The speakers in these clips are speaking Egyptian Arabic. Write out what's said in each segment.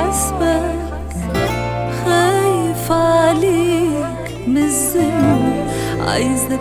حاسبك خايف عليك من الذنوب عايزك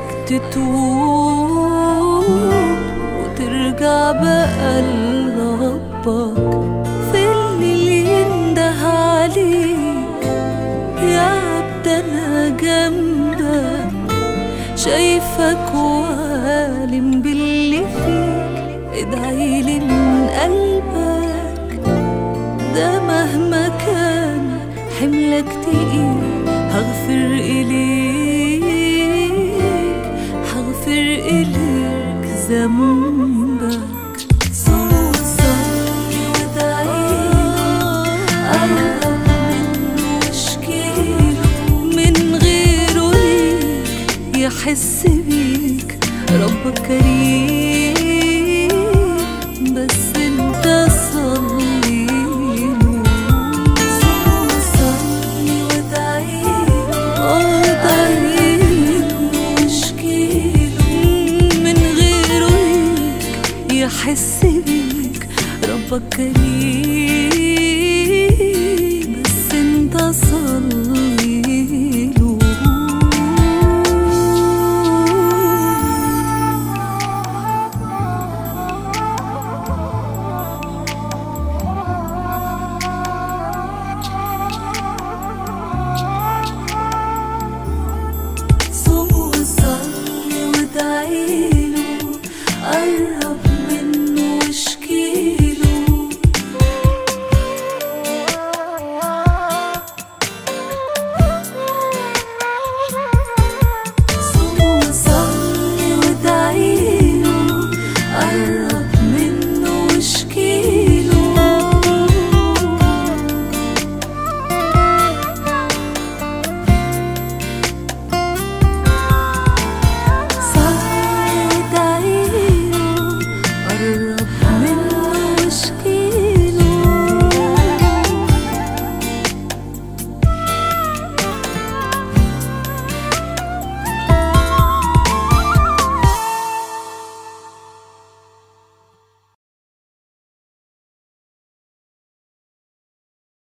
تتوب وترجع بقى لربك في اللي ينده عليك يا عبد انا جنبك شايفك وعالم باللي فيك ادعيلي من قلبك ده مهما كان حملك تقيل هغفر إليك هغفر إليك ذنبك صوت صوتي ودعيله قرب منه واشكيله من غيره ليك يحس بيك ربك كريم